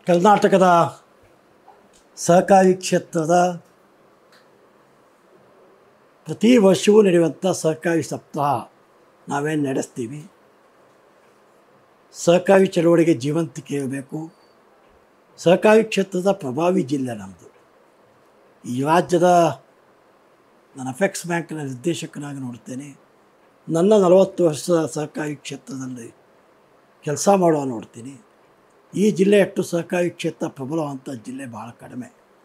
ಕರ್ನಾಟಕದ ಸಹಕಾರಿ ಕ್ಷೇತ್ರದ ಪ್ರತಿ ವರ್ಷವೂ ನಡೆಯುವಂಥ ಸಹಕಾರಿ ಸಪ್ತಾಹ ನಾವೇನು ನಡೆಸ್ತೀವಿ ಸಹಕಾರಿ ಚಳವಳಿಗೆ ಜೀವಂತಿಕೆ ಇರಬೇಕು ಸಹಕಾರಿ ಕ್ಷೇತ್ರದ ಪ್ರಭಾವಿ ಜಿಲ್ಲೆ ನಮ್ಮದು ಈ ರಾಜ್ಯದ ನಾನು ಅಫೆಕ್ಸ್ ಬ್ಯಾಂಕ್ನ ನಿರ್ದೇಶಕನಾಗಿ ನೋಡ್ತೇನೆ ನನ್ನ ನಲವತ್ತು ವರ್ಷದ ಸಹಕಾರಿ ಕ್ಷೇತ್ರದಲ್ಲಿ ಕೆಲಸ ಮಾಡುವ ನೋಡ್ತೀನಿ ಈ ಜಿಲ್ಲೆಯಷ್ಟು ಸಹಕಾರಿ ಕ್ಷೇತ್ರ ಪ್ರಬಲವಂಥ ಜಿಲ್ಲೆ ಭಾಳ ಕಡಿಮೆ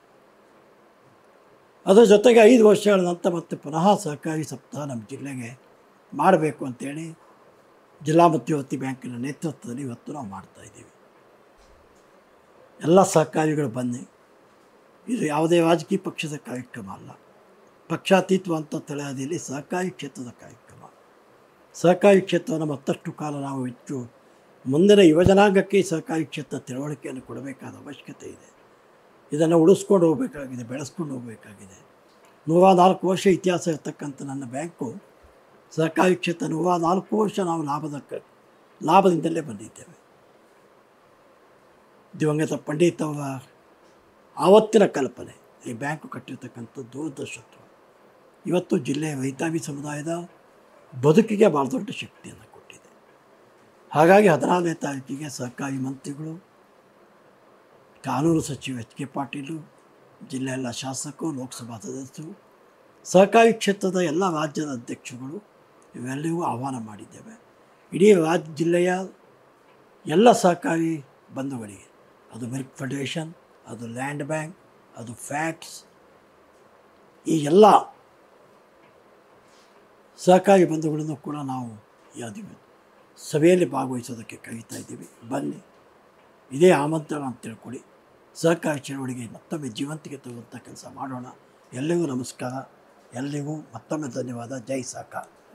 ಅದರ ಜೊತೆಗೆ ಐದು ವರ್ಷಗಳ ನಂತರ ಮತ್ತೆ ಪುನಃ ಸಹಕಾರಿ ಸಪ್ತಾಹ ನಮ್ಮ ಜಿಲ್ಲೆಗೆ ಮಾಡಬೇಕು ಅಂತೇಳಿ ಜಿಲ್ಲಾ ಮಧ್ಯವರ್ತಿ ಬ್ಯಾಂಕಿನ ನೇತೃತ್ವದಲ್ಲಿ ಇವತ್ತು ನಾವು ಮಾಡ್ತಾಯಿದ್ದೀವಿ ಎಲ್ಲ ಸಹಕಾರಿಗಳು ಬನ್ನಿ ಇದು ಯಾವುದೇ ರಾಜಕೀಯ ಪಕ್ಷದ ಕಾರ್ಯಕ್ರಮ ಅಲ್ಲ ಪಕ್ಷಾತೀತವಂತ ತಳಹದಿಯಲ್ಲಿ ಸಹಕಾರಿ ಕ್ಷೇತ್ರದ ಕಾರ್ಯಕ್ರಮ ಸಹಕಾರಿ ಕ್ಷೇತ್ರವನ್ನು ಮತ್ತಷ್ಟು ಕಾಲ ನಾವು ಹೆಚ್ಚು ಮುಂದಿನ ಯುವಜನಾಂಗಕ್ಕೆ ಈ ಸಹಕಾರಿ ಕ್ಷೇತ್ರ ತಿಳುವಳಿಕೆಯನ್ನು ಕೊಡಬೇಕಾದ ಅವಶ್ಯಕತೆ ಇದೆ ಇದನ್ನು ಉಳಿಸ್ಕೊಂಡು ಹೋಗಬೇಕಾಗಿದೆ ಬೆಳೆಸ್ಕೊಂಡು ಹೋಗಬೇಕಾಗಿದೆ ನೂರ ನಾಲ್ಕು ವರ್ಷ ಇತಿಹಾಸ ಇರತಕ್ಕಂಥ ನನ್ನ ಬ್ಯಾಂಕು ಸಹಕಾರಿ ಕ್ಷೇತ್ರ ನೂರ ನಾಲ್ಕು ವರ್ಷ ನಾವು ಲಾಭದ ಕ ಲಾಭದಿಂದಲೇ ಬಂದಿದ್ದೇವೆ ದಿವಂಗತ ಪಂಡಿತ್ ಅವರ ಆವತ್ತಿನ ಕಲ್ಪನೆ ಈ ಬ್ಯಾಂಕು ಕಟ್ಟಿರ್ತಕ್ಕಂಥ ದೂರದರ್ಶತ್ವ ಇವತ್ತು ಜಿಲ್ಲೆಯ ರೈತಾಪಿ ಸಮುದಾಯದ ಬದುಕಿಗೆ ಭಾಳ ದೊಡ್ಡ ಶಕ್ತಿಯನ್ನು ಕೊಟ್ಟಿದೆ ಹಾಗಾಗಿ ಹದಿನಾರನೇ ತಾರೀಕಿಗೆ ಸಹಕಾರಿ ಮಂತ್ರಿಗಳು ಕಾನೂನು ಸಚಿವ ಎಚ್ ಕೆ ಪಾಟೀಲು ಜಿಲ್ಲೆಯೆಲ್ಲ ಶಾಸಕರು ಲೋಕಸಭಾ ಸದಸ್ಯರು ಸಹಕಾರಿ ಕ್ಷೇತ್ರದ ಎಲ್ಲ ರಾಜ್ಯದ ಅಧ್ಯಕ್ಷಗಳು ಇವೆಲ್ಲರಿಗೂ ಆಹ್ವಾನ ಮಾಡಿದ್ದೇವೆ ಇಡೀ ರಾಜ್ಯ ಜಿಲ್ಲೆಯ ಎಲ್ಲ ಸಹಕಾರಿ ಬಂಧುಗಳಿಗೆ ಅದು ಮಿಲ್ಕ್ ಫೆಡರೇಷನ್ ಅದು ಲ್ಯಾಂಡ್ ಬ್ಯಾಂಕ್ ಅದು ಫ್ಯಾಕ್ಟ್ಸ್ ಈ ಎಲ್ಲ ಸಹಕಾರಿ ಬಂಧುಗಳನ್ನು ಕೂಡ ನಾವು ಈ ಅಧಿವ ಸಭೆಯಲ್ಲಿ ಭಾಗವಹಿಸೋದಕ್ಕೆ ಕರೀತಾ ಇದ್ದೀವಿ ಬನ್ನಿ ಇದೇ ಆಮಂತ್ರಣ ಅಂತ ತಿಳ್ಕೊಳ್ಳಿ ಸಹಕಾರಿ ಚಳವಳಿಗೆ ಮತ್ತೊಮ್ಮೆ ಜೀವಂತಿಗೆ ತರುವಂಥ ಕೆಲಸ ಮಾಡೋಣ ಎಲ್ಲರಿಗೂ ನಮಸ್ಕಾರ ಎಲ್ಲರಿಗೂ ಮತ್ತೊಮ್ಮೆ ಧನ್ಯವಾದ ಜೈ ಸಹಕಾರ